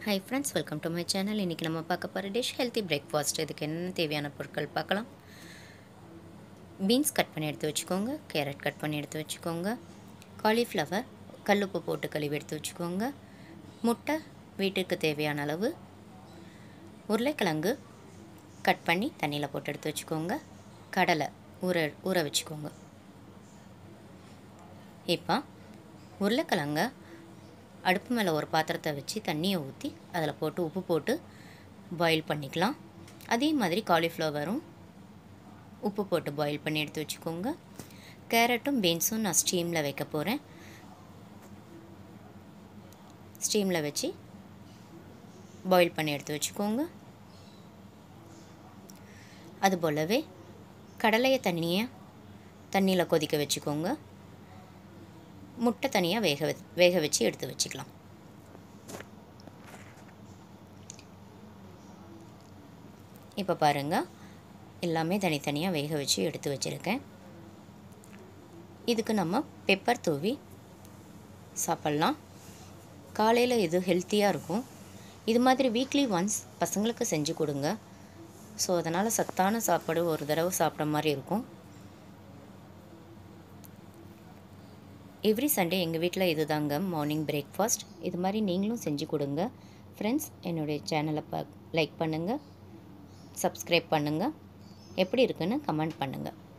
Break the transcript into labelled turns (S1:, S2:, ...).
S1: hi friends welcome to my channel இன்றைக்கி நம்ம பார்க்க போகிற டிஷ் ஹெல்த்தி பிரேக்ஃபாஸ்ட் இதுக்கு என்னென்ன தேவையான பொருட்கள் பார்க்கலாம் பீன்ஸ் கட் பண்ணி எடுத்து வச்சுக்கோங்க கேரட் கட் பண்ணி எடுத்து வச்சுக்கோங்க காலிஃப்ளவர் கல்லுப்பு போட்டு கழுவி எடுத்து வச்சுக்கோங்க முட்டை வீட்டுக்கு தேவையான அளவு உருளைக்கிழங்கு கட் பண்ணி தண்ணியில் போட்டு எடுத்து வச்சுக்கோங்க கடலை ஊற ஊற வச்சுக்கோங்க இப்போ உருளைக்கிழங்க அடுப்பு மேலே ஒரு பாத்திரத்தை வச்சு தண்ணியை ஊற்றி அதில் போட்டு உப்பு போட்டு பாயில் பண்ணிக்கலாம் அதே மாதிரி காலிஃப்ளவரும் உப்பு போட்டு பாயில் பண்ணி எடுத்து வச்சுக்கோங்க கேரட்டும் பீன்ஸும் நான் ஸ்டீமில் வைக்க போகிறேன் ஸ்டீமில் வச்சு பாயில் பண்ணி எடுத்து வச்சுக்கோங்க அது போலவே கடலையை தண்ணியை தண்ணியில் கொதிக்க வச்சுக்கோங்க முட்டை தனியாக வேக வ வேக வச்சு எடுத்து வச்சுக்கலாம் இப்போ பாருங்கள் எல்லாமே தனித்தனியாக வேக வச்சு எடுத்து வச்சுருக்கேன் இதுக்கு நம்ம பெப்பர் தூவி சாப்பிட்லாம் காலையில் இது ஹெல்த்தியாக இருக்கும் இது மாதிரி வீக்லி ஒன்ஸ் பசங்களுக்கு செஞ்சு கொடுங்க ஸோ அதனால் சத்தான சாப்பாடு ஒரு தடவை சாப்பிட்ற மாதிரி இருக்கும் எவ்ரி சண்டே எங்கள் வீட்டில் இது தாங்க மார்னிங் பிரேக்ஃபாஸ்ட் இது மாதிரி நீங்களும் செஞ்சு கொடுங்க ஃப்ரெண்ட்ஸ் என்னுடைய சேனலை ப லைக் பண்ணுங்கள் சப்ஸ்கிரைப் பண்ணுங்கள் எப்படி இருக்குன்னு கமெண்ட் பண்ணுங்கள்